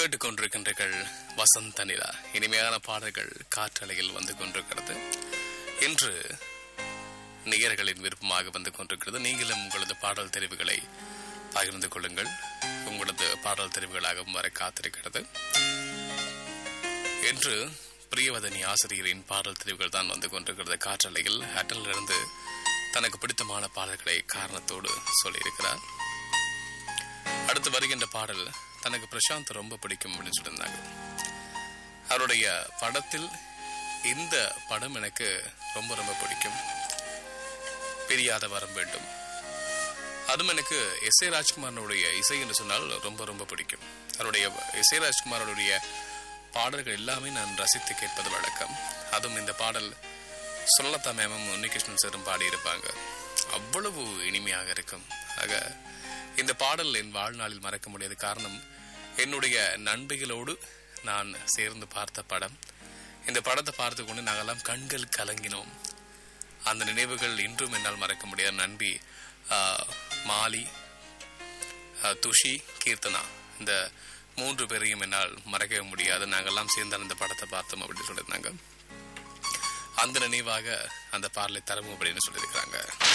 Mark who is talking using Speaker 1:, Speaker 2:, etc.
Speaker 1: கேட்டுக்கொண்டிருக்கின்றீர்கள் வசந்த நிலா இனிமையான பாடல்கள் காற்றலையில் வந்து கொண்டிருக்கிறது இன்று நேயர்களின் விருப்பமாக வந்து கொண்டிருக்கிறது நீங்களும் உங்களது பாடல் தெரிவுகளை பகிர்ந்து கொள்ளுங்கள் உங்களது பாடல் தெரிவுகளாகவும் வர காத்திருக்கிறது இன்று பிரியவதனி ஆசிரியரின் பாடல் தெரிவுகள் தான் வந்து கொண்டிருக்கிறது காற்றலையில் அட்டலிருந்து தனக்கு பிடித்தமான பாடல்களை காரணத்தோடு சொல்லியிருக்கிறார் அடுத்து வருகின்ற பாடல் தனக்கு பிரசாந்த் ரொம்ப பிடிக்கும் அப்படின்னு சொல்லியிருந்தாங்க அவருடைய படத்தில் இந்த படம் எனக்கு ரொம்ப ரொம்ப பிடிக்கும் பிரியாத வரம் வேண்டும் அதுவும் எனக்கு எஸ் ஏ ராஜ்குமாரனுடைய இசை என்று சொன்னால் ரொம்ப ரொம்ப பிடிக்கும் அவருடைய எஸ் ஏ ராஜ்குமாரனுடைய பாடல்கள் எல்லாமே நான் ரசித்து கேட்பது வழக்கம் அதுவும் இந்த பாடல் சொல்லத்தா மேமும் உன்னிகிருஷ்ணன் சாரும் பாடியிருப்பாங்க அவ்வளவு இனிமையாக இருக்கும் ஆக இந்த பாடல் என் வாழ்நாளில் மறக்க முடியாத காரணம் என்னுடைய நண்பிகளோடு நான் சேர்ந்து பார்த்த படம் இந்த படத்தை பார்த்து கொண்டு நாங்கெல்லாம் கண்கள் கலங்கினோம் அந்த நினைவுகள் இன்றும் என்னால் மறக்க முடியாது நண்பி ஆஹ், மாலி ஆஹ், துஷி கீர்த்தனா இந்த மூன்று பேரையும் என்னால் மறக்கவே முடியாது நாங்கெல்லாம் சேர்ந்து அந்த படத்தை பார்த்தோம் அப்படின்னு சொல்லியிருந்தாங்க அந்த நினைவாக அந்த பாடலை தரவும் அப்படின்னு சொல்லியிருக்கிறாங்க